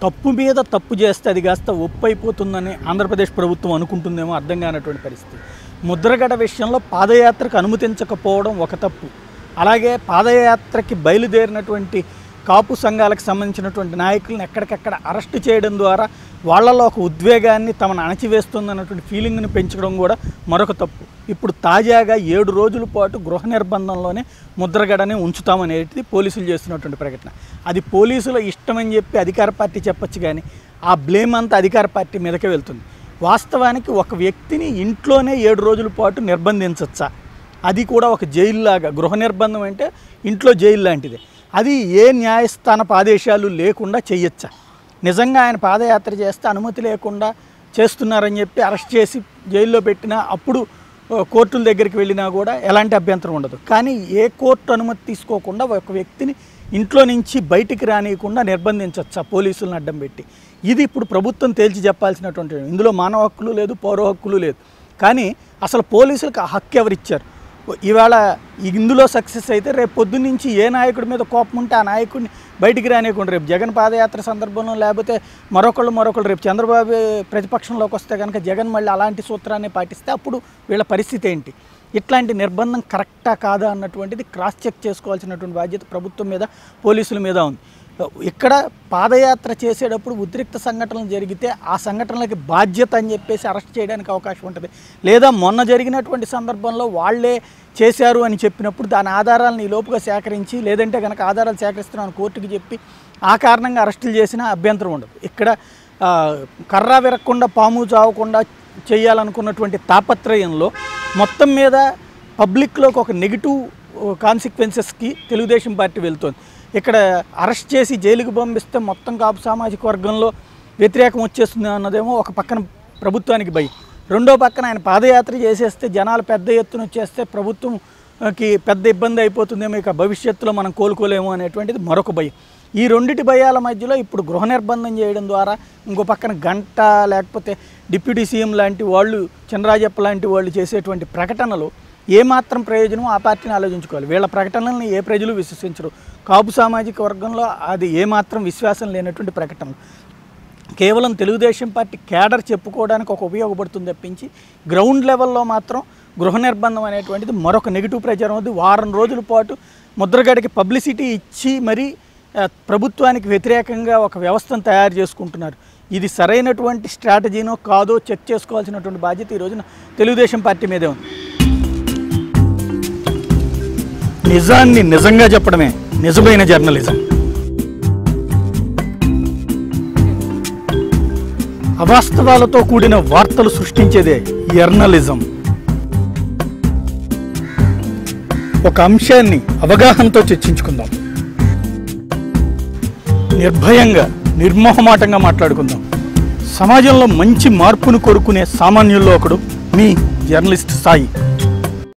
తప్పు మీద తప్పు చేస్తే అది కాస్త ఒప్పు అయిపోతుందని ఆంధ్రప్రదేశ్ ప్రభుత్వం అనుకుంటుందేమో అర్థం కానటువంటి పరిస్థితి ముద్రగడ విషయంలో పాదయాత్రకు అనుమతించకపోవడం ఒక తప్పు అలాగే పాదయాత్రకి బయలుదేరినటువంటి కాపు సంఘాలకు సంబంధించినటువంటి నాయకులను ఎక్కడికక్కడ అరెస్ట్ చేయడం ద్వారా వాళ్ళలో ఒక ఉద్వేగాన్ని తమను అణచివేస్తుందన్నటువంటి ఫీలింగ్ని పెంచడం కూడా మరొక తప్పు ఇప్పుడు తాజాగా ఏడు రోజుల పాటు గృహ నిర్బంధంలోనే ముద్రగడని ఉంచుతామనేది పోలీసులు చేస్తున్నటువంటి ప్రకటన అది పోలీసుల ఇష్టమని చెప్పి అధికార పార్టీ చెప్పొచ్చు కానీ ఆ బ్లేమ్ అంతా అధికార పార్టీ మీదకే వెళ్తుంది వాస్తవానికి ఒక వ్యక్తిని ఇంట్లోనే ఏడు రోజుల పాటు నిర్బంధించవచ్చా అది కూడా ఒక జైల్లాగా గృహ నిర్బంధం అంటే ఇంట్లో జైలు లాంటిదే అది ఏ న్యాయస్థానపు ఆదేశాలు లేకుండా చెయ్యొచ్చా నిజంగా ఆయన పాదయాత్ర చేస్తే అనుమతి లేకుండా చేస్తున్నారని చెప్పి అరెస్ట్ చేసి జైల్లో పెట్టినా అప్పుడు ఆ, కోర్టుల దగ్గరికి వెళ్ళినా కూడా ఎలాంటి అభ్యంతరం ఉండదు కానీ ఏ కోర్టు అనుమతి తీసుకోకుండా ఒక వ్యక్తిని ఇంట్లో నుంచి బయటికి రానియకుండా నిర్బంధించవచ్చా పోలీసులను అడ్డం పెట్టి ఇది ఇప్పుడు ప్రభుత్వం తేల్చి చెప్పాల్సినటువంటి ఇందులో మానవ హక్కులు లేదు పౌర హక్కులు లేదు కానీ అసలు పోలీసులకు ఆ హక్కు ఎవరిచ్చారు ఇవాళ ఇందులో సక్సెస్ అయితే రేపు పొద్దున్న నుంచి ఏ నాయకుడి మీద కోపం ఉంటే ఆ నాయకుడిని బయటికి రానియకుండా రేపు జగన్ పాదయాత్ర సందర్భంలో లేకపోతే మరొకళ్ళు మరొకళ్ళు రేపు చంద్రబాబు ప్రతిపక్షంలోకి వస్తే కనుక జగన్ మళ్ళీ అలాంటి సూత్రాన్ని పాటిస్తే అప్పుడు వీళ్ళ పరిస్థితి ఏంటి ఇట్లాంటి నిర్బంధం కరెక్టా కాదా అన్నటువంటిది క్రాస్ చెక్ చేసుకోవాల్సినటువంటి బాధ్యత ప్రభుత్వం మీద పోలీసుల మీద ఉంది ఇక్కడ పాదయాత్ర చేసేటప్పుడు ఉద్రిక్త సంఘటనలు జరిగితే ఆ సంఘటనలకి బాధ్యత అని చెప్పేసి అరెస్ట్ చేయడానికి అవకాశం ఉంటుంది లేదా మొన్న జరిగినటువంటి సందర్భంలో వాళ్ళే చేశారు అని చెప్పినప్పుడు దాని ఆధారాలను ఈ లోపుగా సేకరించి లేదంటే కనుక ఆధారాలు సేకరిస్తున్నాను కోర్టుకి చెప్పి ఆ కారణంగా అరెస్టులు చేసినా అభ్యంతరం ఉండదు ఇక్కడ ఆ, కర్ర విరక్కుండా పాము చావకుండా చేయాలనుకున్నటువంటి తాపత్రయంలో మొత్తం మీద పబ్లిక్లోకి ఒక నెగిటివ్ కాన్సిక్వెన్సెస్కి తెలుగుదేశం పార్టీ వెళ్తోంది ఇక్కడ అరెస్ట్ చేసి జైలుకి పంపిస్తే మొత్తం కాపు సామాజిక వర్గంలో వ్యతిరేకం వచ్చేస్తుంది అన్నదేమో ఒక పక్కన ప్రభుత్వానికి భయం రెండో పక్కన ఆయన పాదయాత్ర చేసేస్తే జనాలు పెద్ద ఎత్తున వచ్చేస్తే ప్రభుత్వంకి పెద్ద ఇబ్బంది అయిపోతుందేమో ఇక భవిష్యత్తులో మనం కోలుకోలేము అనేటువంటిది మరొక భయం ఈ రెండిటి భయాల మధ్యలో ఇప్పుడు గృహ నిర్బంధం చేయడం ద్వారా ఇంకో పక్కన గంట లేకపోతే డిప్యూటీ సీఎం లాంటి వాళ్ళు చంద్రరాజప్ప లాంటి వాళ్ళు చేసేటువంటి ప్రకటనలు ఏమాత్రం ప్రయోజనం ఆ పార్టీని ఆలోచించుకోవాలి వీళ్ళ ప్రకటనల్ని ఏ ప్రజలు విశ్వసించరు కాపు సామాజిక వర్గంలో అది ఏమాత్రం విశ్వాసం లేనటువంటి ప్రకటనలు కేవలం తెలుగుదేశం పార్టీ కేడర్ చెప్పుకోవడానికి ఒక ఉపయోగపడుతుంది తప్పించి గ్రౌండ్ లెవెల్లో మాత్రం గృహ నిర్బంధం అనేటువంటిది మరొక నెగిటివ్ ప్రచారం అవుతుంది వారం రోజుల పాటు ముద్రగడికి పబ్లిసిటీ ఇచ్చి మరీ ఆ, ప్రభుత్వానికి వ్యతిరేకంగా ఒక వ్యవస్థను తయారు చేసుకుంటున్నారు ఇది సరైనటువంటి స్ట్రాటజీనో కాదో చెక్ చేసుకోవాల్సినటువంటి బాధ్యత ఈ రోజున తెలుగుదేశం పార్టీ మీదే ఉంది నిజాన్ని నిజంగా చెప్పడమే నిజమైన జర్నలిజం అవాస్తవాలతో కూడిన వార్తలు సృష్టించేదే జర్నలిజం ఒక అంశాన్ని అవగాహనతో చర్చించుకుందాం నిర్భయంగా నిర్మోహమాటంగా మాట్లాడుకుందాం సమాజంలో మంచి మార్పును కోరుకునే సామాన్యుల్లో ఒకడు మీ జర్నలిస్ట్ సాయి